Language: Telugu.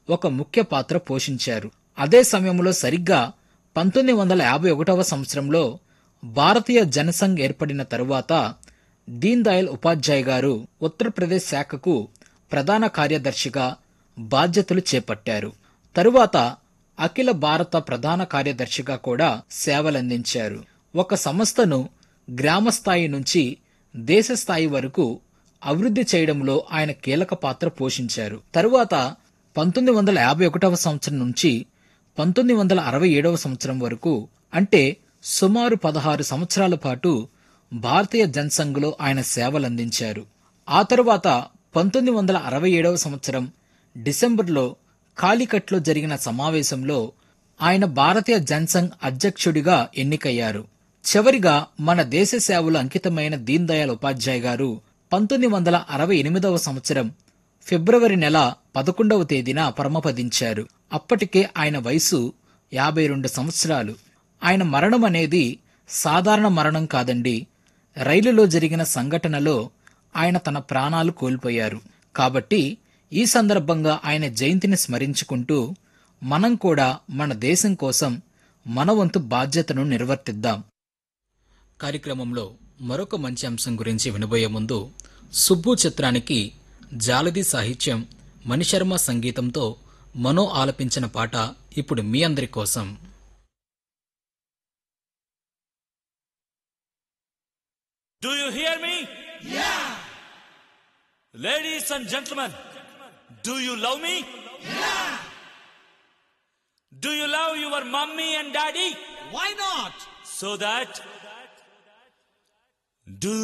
ఒక ముఖ్య పాత్ర పోషించారు అదే సమయంలో సరిగ్గా పంతొమ్మిది వందల యాభై ఒకటవ సంవత్సరంలో భారతీయ జనసంఘ్ ఏర్పడిన తరువాత దీన్ దయాళ్ ఉపాధ్యాయ్ గారు ఉత్తరప్రదేశ్ శాఖకు ప్రధాన కార్యదర్శిగా బాధ్యతలు చేపట్టారు తరువాత అఖిల భారత ప్రధాన కార్యదర్శిగా కూడా సేవలందించారు ఒక సంస్థను గ్రామ స్థాయి నుంచి దేశ స్థాయి వరకు అభివృద్ధి చేయడంలో ఆయన కీలక పాత్ర పోషించారు తరువాత పంతొమ్మిది వందల యాభై ఒకటవ సంవత్సరం నుంచి పంతొమ్మిది వందల అరవై ఏడవ సంవత్సరం వరకు అంటే సుమారు పదహారు సంవత్సరాల పాటు భారతీయ జనసంఘ్లో ఆయన సేవలందించారు ఆ తరువాత పంతొమ్మిది వందల అరవై ఏడవ సంవత్సరం డిసెంబర్లో కాలికట్లో జరిగిన సమావేశంలో ఆయన భారతీయ జనసంఘ్ అధ్యక్షుడిగా ఎన్నికయ్యారు చివరిగా మన దేశ సేవలు అంకితమైన దీన్ దయాళ్ ఉపాధ్యాయ్ గారు పంతొమ్మిది వందల అరవై ఎనిమిదవ సంవత్సరం ఫిబ్రవరి నెల పదకొండవ తేదీన పరమపదించారు అప్పటికే ఆయన వయసు యాభై రెండు సంవత్సరాలు ఆయన మరణం అనేది సాధారణ మరణం కాదండి రైలులో జరిగిన సంఘటనలో ఆయన తన ప్రాణాలు కోల్పోయారు కాబట్టి ఈ సందర్భంగా ఆయన జయంతిని స్మరించుకుంటూ మనం కూడా మన దేశం కోసం మన వంతు బాధ్యతను నిర్వర్తిద్దాం కార్యక్రమంలో మరొక మంచి అంశం గురించి వినబోయే ముందు సుబ్బు చిత్రానికి జాలది సాహిత్యం మణిశర్మ సంగీతంతో మనో ఆలపించిన పాట ఇప్పుడు మీ అందరి కోసం Do you hear me? Yeah. Ladies and gentlemen, do you love me? Yeah. Do you love your mommy and daddy? Why not? So that do